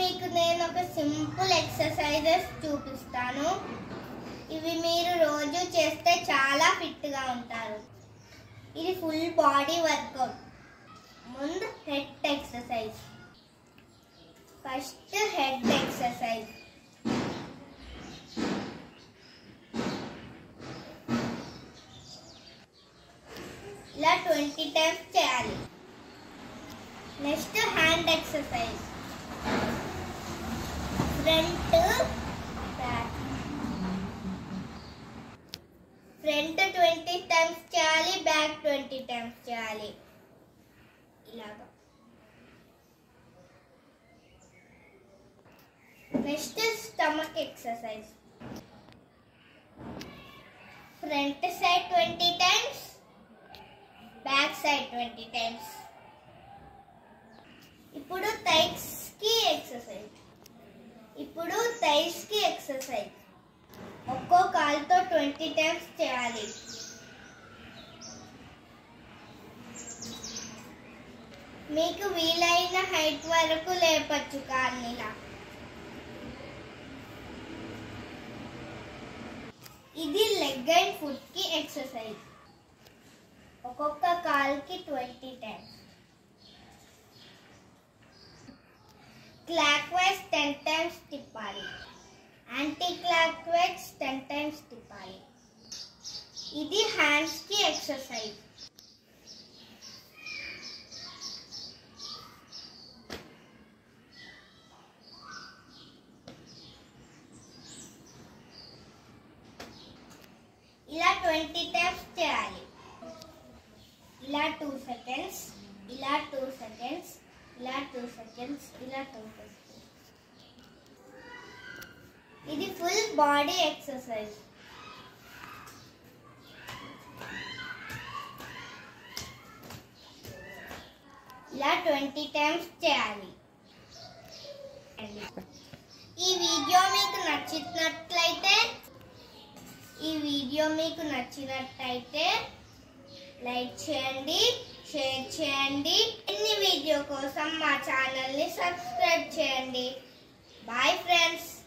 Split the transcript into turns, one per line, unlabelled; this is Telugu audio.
మీకు నేను ఒక సింపుల్ ఎక్సర్సైజెస్ చూపిస్తాను ఇవి మీరు రోజు చేస్తే చాలా ఫిట్గా ఉంటారు ఇది ఫుల్ బాడీ వర్కౌట్ ముందు head exercise first head exercise ఇలా ట్వంటీ టైమ్స్ చేయాలి next hand exercise front back front twenty times చేయాలి బ్యాక్ ట్వంటీ టైమ్స్ చేయాలి ఇలాగా next stomach exercise front side twenty times back side twenty times ఇప్పుడు థైస్ కి ఎక్సర్సైజ్ ఇప్పుడు థైస్ కి ఎక్సర్సైజ్ ఒక్కో కాలుతో ట్వంటీ టైమ్స్ చేయాలి మీకు వీలైన హైట్ వరకు లేపచ్చు కాళ్ళనిలా ఇది లెగ్ అండ్ ఫుట్ కి ఎక్సర్సైజ్ ఒక్కొక్క కాల్కి twenty times clock wise ten times తిప్పాలి clock wise ten times తిప్పాలి ఇది హ్యాండ్స్ కి ఎక్సర్సైజ్ ఇలా ట్వంటీ టైమ్స్ చేయాలి ఇలా టూ సెకండ్స్ ఇలా టూ సెకండ్స్ ఇలా టూ సెకండ్స్ ఇలా టూ సెకండ్స్ ఇది ఫుల్ బాడీ ఎక్సర్సైజ్ ఇలా ట్వంటీ టైమ్స్ చేయాలి ఈ వీడియో మీకు నచ్చినట్లయితే ఈ వీడియో మీకు నచ్చినట్టయితే లైక్ చేయండి షేర్ చేయండి ఇన్ని వీడియో కోసం మా ఛానల్ని సబ్స్క్రైబ్ చేయండి బాయ్ ఫ్రెండ్స్